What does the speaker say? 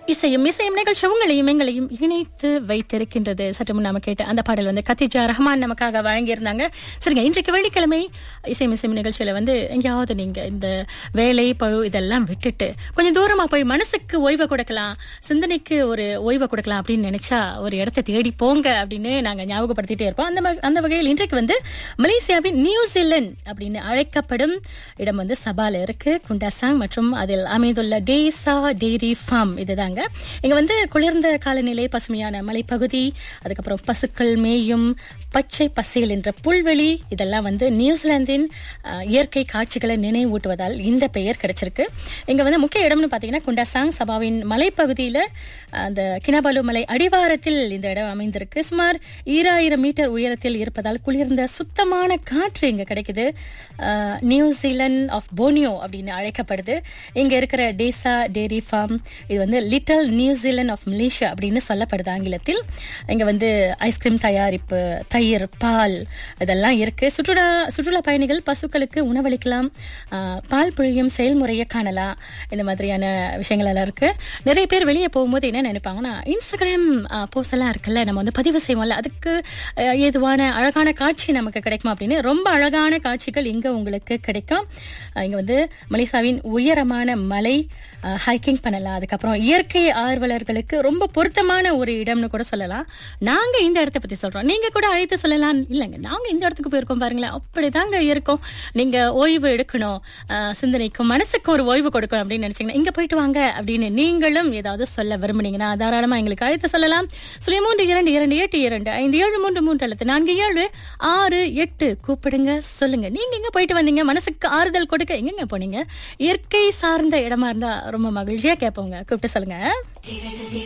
இசையும் இசையும் நிகழ்ச்சி உங்களையும் எங்களையும் இணைத்து வைத்திருக்கின்றது சற்று முன் நாம கேட்ட அந்த பாடல் வந்து கத்திஜா ரஹ்மான் நமக்காக வழங்கியிருந்தாங்க சரிங்க இன்றைக்கு வெள்ளிக்கிழமை இசையும் இசையும் நிகழ்ச்சியில வந்து எங்கேயாவது நீங்க இந்த வேலை பழு இதெல்லாம் விட்டுட்டு கொஞ்சம் தூரமா போய் மனசுக்கு ஓய்வை கொடுக்கலாம் சிந்தனைக்கு ஒரு ஓய்வை கொடுக்கலாம் அப்படின்னு நினைச்சா ஒரு இடத்தை தேடி போங்க அப்படின்னு நாங்க ஞாபகப்படுத்திட்டே இருப்போம் அந்த வகை- அந்த வகையில் இன்றைக்கு வந்து மலேசியாவின் நியூசிலண்ட் அப்படின்னு அழைக்கப்படும் இடம் வந்து சபால இருக்கு குண்டாசாங் மற்றும் அதில் அமைந்துள்ள டேசா டெய்ரி ஃபார்ம் இதுதாங்க இங்க வந்து குளிர்ந்த காலநிலை பசுமையான மலைப்பகுதி அதுக்கப்புறம் பசுக்கள் மேயும் பச்சை பசேல் என்ற புல்வெளி இதெல்லாம் வந்து நியூசிலாந்தின் அஹ், இயற்கை காட்சிகளை நினைவூட்டுவதால் இந்த பெயர் கிடைச்சிருக்கு இங்க வந்து முக்கிய இடம்னு பாத்தீங்கன்னா குண்டாசாங் சபாவின் மலைப்பகுதியில அந்த கினபாலு மலை அடிவாரத்தில் இந்த இடம் அமைந்திருக்கு சுமார் ஈராயிரம் மீட்டர் உயரத்தில் இருப்பதால் குளிர்ந்த சுத்தமான காற்று இங்க கிடைக்குது அஹ், நியூசிலண்ட் ஆஃப் போனியோ அப்படின்னு அழைக்கப்படுது இங்க இருக்கிற டேசா டேரி ஃபார்ம் இது வந்து லிட்டில் நியூசிலண்ட் ஆஃப் மலேசியா அப்படின்னு சொல்லப்படுது ஆங்கிலத்தில் இங்க வந்து ஐஸ்கிரீம் தயாரிப்பு தயிர் பால் இதெல்லாம் இருக்கு சுற்றுலா சுற்றுலா பயணிகள் பசுக்களுக்கு உணவளிக்கலாம் ஆஹ், பால் பிழியும் செயல்முறையை காணலாம் இந்த மாதிரியான விஷயங்கள் எல்லாம் இருக்கு நிறைய பேர் வெளியே போகும்போது என்ன நினைப்பாங்கன்னா இன்ஸ்டாகிராம் போஸ்ட் எல்லாம் இருக்குல்ல நம்ம வந்து பதிவு செய்வோம்ல அதுக்கு ஆஹ், ஏதுவான அழகான காட்சி நமக்கு கிடைக்குமா அப்படின்னு ரொம்ப அழகான காட்சிகள் இங்க உங்களுக்கு கிடைக்கும் ஆஹ், இங்க வந்து மலேசியாவின் உயரமான மலை ஹைக்கிங் பண்ணலாம் அதுக்கப்புறம் இயற்கை ஆர்வலர்களுக்கு ரொம்ப பொருத்தமான ஒரு இடம்னு கூட சொல்லலாம் நாங்க இந்த இடத்த பத்தி சொல்றோம் நீங்க கூட அழைத்து சொல்லலாம் இல்லைங்க நாங்க இந்த இடத்துக்கு போயிருக்கோம் பாருங்களேன் அப்படிதாங்க இருக்கோம் நீங்க ஓய்வு எடுக்கணும் ஆஹ் சிந்தனைக்கும் மனசுக்கும் ஒரு ஓய்வு கொடுக்கணும் அப்படின்னு நினைச்சீங்கன்னா இங்க போயிட்டு வாங்க அப்படின்னு நீங்களும் ஏதாவது சொல்ல விரும்புனீங்கன்னா தாராளமா எங்களுக்கு அழைத்து சொல்லலாம் சுழி மூன்று இரண்டு இரண்டு எட்டு இரண்டு ஐந்து ஏழு மூன்று மூன்று அல்லது நான்கு ஏழு ஆறு எட்டு கூப்பிடுங்க சொல்லுங்க நீங்க எங்க போயிட்டு வந்தீங்க மனசுக்கு ஆறுதல் கொடுக்க எங்கெங்க போனீங்க இயற்கை சார்ந்த இடமா இருந்தா ரொம்ப மகிழ்ச்சியா கேட்போங்க கூப்பிட்டு சொல்லுங்க